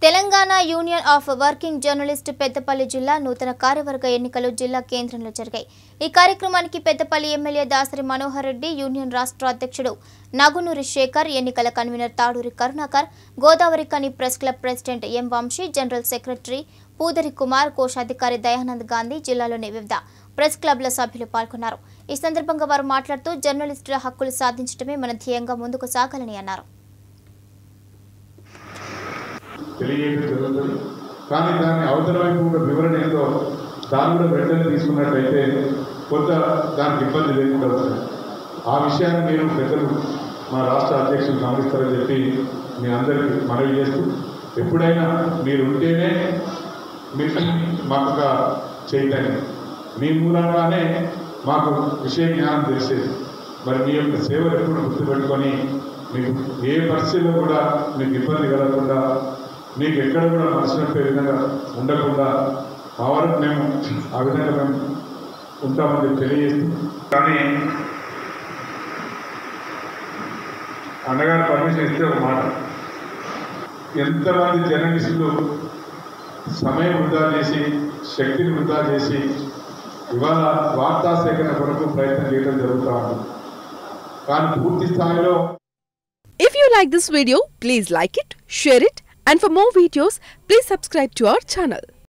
Telangana union of working journalist Peddapalli జిల్లా నూతన కార్యవర్గ ఎన్నికలు జిల్లా కేంద్రంలో జరిగాయి ఈ కార్యక్రమానికి పెద్దపల్లి ఎమ్మెల్యే దాసరి మనోహర్ రెడ్డి యూనియన్ రాష్ట్ర అధ్యక్షుడు నాగునూరి శేఖర్ ఎన్నికల కన్వీనర్ తాడూరి కరుణాకర్ గోదావరి కని press club president M Vamshi general secretary Pudari Kumar కోశాధికారి దయానంద్ గాంధీ జిల్లాలోని వివిధ ప్రెస్ క్లబ్ల సభ్యులు పాల్గొన్నారు ఈ సందర్భంగా వారు మాట్లాడుతూ జర్నలిస్టుల హక్కులు సాధించడమే మన ధ్యేయంగా ముందుకు సాగాలని అన్నారు తెలియజేయడం జరుగుతుంది కానీ దాని అవతల వైపు కూడా వివరణ ఏందో దాన్ని కూడా వెంటనే తీసుకున్నట్లయితే కొంత దానికి ఇబ్బంది లేకుండా వస్తుంది ఆ విషయాన్ని మీరు పెద్దలు మా రాష్ట్ర అధ్యక్షులు గమనిస్తారని చెప్పి మీ అందరికీ మనవి చేస్తూ ఎప్పుడైనా మీరు ఉంటేనే మీకు మాకు ఒక చైతన్యం మీ మూలంగానే మాకు విషయ జ్ఞానం తెలిసేది మరి మీ యొక్క సేవలు ఎప్పుడు గుర్తుపెట్టుకొని మీకు ఏ పరిస్థితుల్లో కూడా మీకు ఇబ్బంది కలగకుండా మీకు ఎక్కడ కూడా మనసు నొప్పే విధంగా ఉండకుండా మా వరకు మేము ఆ విధంగా మేము ఉంటామని చెప్పి తెలియజేస్తూ కానీ అన్నగారు పర్మిషన్ ఇస్తే ఒక మాట ఎంతమంది జర్నలిస్టులు సమయం వృధా చేసి శక్తిని వృధా చేసి ఇవాళ వార్తా సేకరణ కొరకు ప్రయత్నం చేయడం జరుగుతూ ఉంది కానీ పూర్తి స్థాయిలో If you like this video, please like it, share it, and for more videos, please subscribe to our channel.